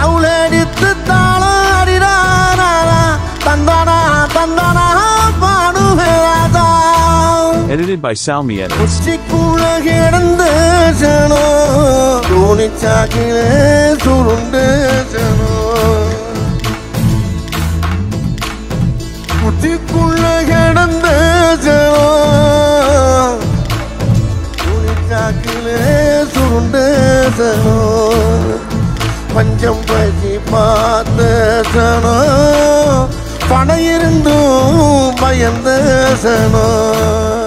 தவுளடித்து தாளம் அடிடானா தந்தானா தந்தானா பாடுவேராதா Edited by Salmi Edits. உச்சிக்குள்ள கிடந்த சனோ தோணிச்சாக்கிலே சுருண்டு சனோ உச்சிக்குள்ள கிடந்த சனோ தோணிச்சாக்கிலே சுருண்டு சனோ பஞ்சம் பசி பார்த்த சனோ பணம் இருந்தும் பயந்த சனோ